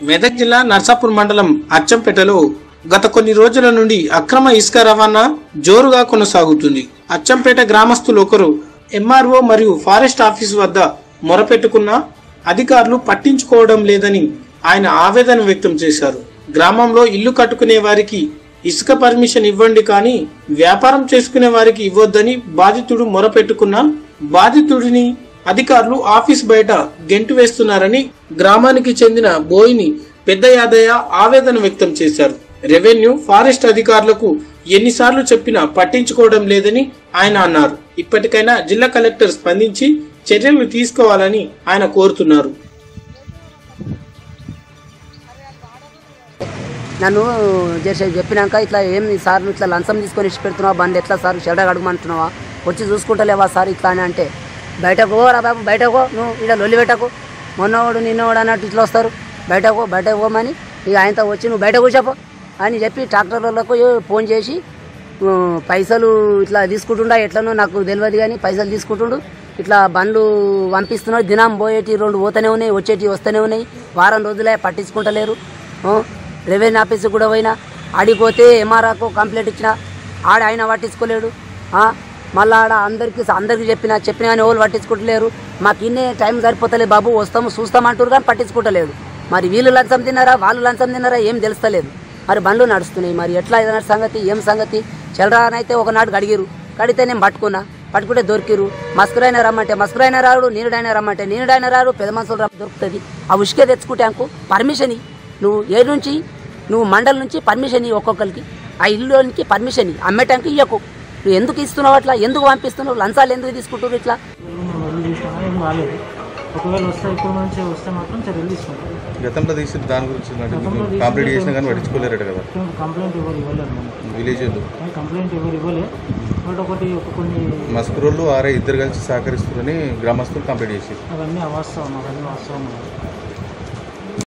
మెదక్ జిల్లా నర్సాపూర్ మండలం అచ్చంపేటలో గత కొన్ని రోజుల నుండి అక్రమ ఇసుక రవాణా జోరుగా కొనసాగుతుంది అచ్చంపేట గ్రామస్తులు ఒకరు ఎంఆర్ఓ మరియు ఫారెస్ట్ ఆఫీస్ వద్ద మొరపెట్టుకున్నా అధికారులు పట్టించుకోవడం లేదని ఆయన ఆవేదన వ్యక్తం చేశారు గ్రామంలో ఇల్లు కట్టుకునే వారికి ఇసుక పర్మిషన్ ఇవ్వండి కానీ వ్యాపారం చేసుకునే వారికి ఇవ్వొద్దని బాధితుడు మొరపెట్టుకున్నా బాధితుడిని అధికారులు ఆఫీస్ బయట గెంటు వేస్తున్నారని గ్రామానికి చెందిన బోయిని పెద్ద యాదయ్య ఆవేదన వ్యక్తం చేశారు రెవెన్యూ ఫారెస్ట్ అధికారులకు ఎన్నిసార్లు చెప్పినా పట్టించుకోవడం లేదని ఆయన అన్నారు ఇప్పటికైనా జిల్లా కలెక్టర్ స్పందించి చర్యలు తీసుకోవాలని ఆయన కోరుతున్నారు నన్ను చేసే చెప్పినాక ఇట్లా ఏం సార్ నువ్వు ఇట్లా లంచం తీసుకొని ఇచ్చి పెడుతున్నావా బండి ఎట్లా సార్ షెడ అడగమంటున్నావా వచ్చి చూసుకుంటలేవా సార్ ఇట్లా అని అంటే బయటకు పోరా బాబు బయటకు పో నువ్వు ఇక్కడ లొల్లి పెట్టకు మొన్నవాడు నిన్నవాడు అన్నట్టు ఇట్లా వస్తారు బయటకు పో బయటకు పోమని ఇక ఆయనతో వచ్చి నువ్వు బయట కూర్చోపో అని చెప్పి ట్రాక్టర్లకు ఫోన్ చేసి "ఉ, పైసలు ఇట్లా తీసుకుంటుండా ఎట్లనో నాకు తెలియదు కానీ పైసలు తీసుకుంటుండు ఇట్లా బండ్లు పంపిస్తున్నాడు దినం పోయేటి రెండు పోతూనే ఉన్నాయి వచ్చేటి వస్తూనే ఉన్నాయి వారం రోజులే పట్టించుకుంటలేరు ఆ, రెవెన్యూ ఆఫీస్కి కూడా పోయినా ఆడిపోతే ఎంఆర్ఆకు కంప్లైంట్ ఇచ్చిన ఆడ ఆయన పట్టించుకోలేడు ఆ, మళ్ళా ఆడ అందరికి అందరికి చెప్పిన చెప్పిన కానీ వాళ్ళు పట్టించుకుంటలేరు మాకు ఇన్నే టైం సరిపోతలేదు బాబు వస్తాము చూస్తామంటారు కానీ పట్టించుకుంటలేదు మరి వీళ్ళు లంచం తిన్నారా వాళ్ళు లంచం తిన్నారా ఏం తెలుస్తలేదు మరి బండ్లు నడుస్తున్నాయి మరి ఎట్లా ఏదైనా సంగతి ఏం సంగతి చెలరానైతే ఒకనాడు కడిగిరు కడితే నేను పట్టుకున్నా పట్టుకుంటే దొరికిరు మస్కురైన రమ్మంటే మస్కురైన రాడు నీరుడైన రమ్మంటే నీరుడైన రాడు పెద్ద మనుషులు రమ్మ దొరుకుతుంది ఆ ఉసుకే తెచ్చుకుంటే అంకు పర్మిషన్ ఇయ్యి. నువ్వు ఏ నుంచి నువ్వు మండలి నుంచి పర్మిషన్ ఇవ్వు ఒక్కొక్కరికి ఆ ఇల్లులోనికి పర్మిషన్ ఇవ్వు అమ్మటానికి ఇవ్వకు నువ్వు ఎందుకు ఇస్తున్నావు అట్లా ఎందుకు పంపిస్తున్నావు లంచాలు ఎందుకు తీసుకుంటున్నారు ఇట్లా నేను వెళ్ళి చూసినా ఏం రాలేదు ఒకవేళ వస్తే ఇప్పుడు నుంచి వస్తే మాత్రం చర్యలు తీసుకుంటాం గతంలో తీసి దాని గురించి అంటే గతంలో మీరు తీసిన కంప్లీట్ చేసినా కానీ పట్టించుకోలేరట కదా కంప్లైంట్- కంప్లైంట్ ఎవరు ఇవ్వలేదు మనం విలేజ్ వాళ్ళు కంప్లైంట్ ఎవరు ఇవ్వలే బట్ ఒకటి ఒక కొన్ని మస్కురోళ్ళు ఆరే ఇద్దరు కలిసి సహకరిస్తున్నారని గ్రామస్తులు కంప్లీట్ చేసి అవన్నీ అవాస్తవం అవన్నీ వాస్తవం